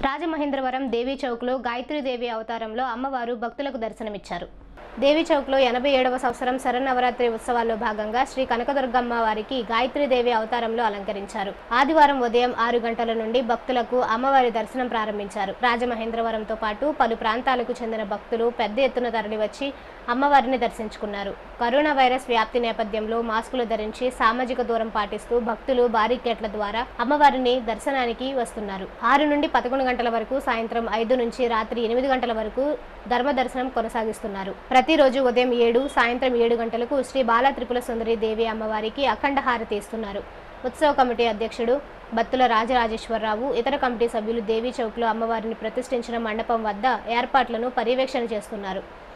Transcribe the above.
రాజమహేంద్రవరం దేవీ చౌక్లో గాయత్రీదేవి అవతారంలో అమ్మవారు భక్తులకు దర్శనమిచ్చారు దేవీ చౌక్లో ఎనభై ఏడవ సంవత్సరం శరన్నవరాత్రి ఉత్సవాల్లో భాగంగా శ్రీ కనకదుర్గమ్మ వారికి గాయత్రీదేవి అవతారంలో అలంకరించారు ఆదివారం ఉదయం ఆరు గంటల నుండి భక్తులకు అమ్మవారి దర్శనం ప్రారంభించారు రాజమహేంద్రవరంతో పాటు పలు ప్రాంతాలకు చెందిన భక్తులు పెద్ద ఎత్తున తరలివచ్చి అమ్మవారిని దర్శించుకున్నారు కరోనా వైరస్ వ్యాప్తి నేపథ్యంలో మాస్కులు ధరించి సామాజిక దూరం పాటిస్తూ భక్తులు బారికేట్ల ద్వారా అమ్మవారిని దర్శనానికి వస్తున్నారు ఆరు నుండి పదకొండు గంటల వరకు సాయంత్రం ఐదు నుంచి రాత్రి ఎనిమిది గంటల వరకు ధర్మ దర్శనం కొనసాగిస్తున్నారు ప్రతిరోజు ఉదయం ఏడు సాయంత్రం ఏడు గంటలకు శ్రీ బాల త్రిపుల సుందరి దేవి అమ్మవారికి అఖండ హారతి ఇస్తున్నారు ఉత్సవ కమిటీ అధ్యక్షుడు బత్తుల రాజరాజేశ్వరరావు ఇతర కమిటీ సభ్యులు దేవీ చౌక్లో అమ్మవారిని ప్రతిష్ఠించిన మండపం వద్ద ఏర్పాట్లను పర్యవేక్షణ చేస్తున్నారు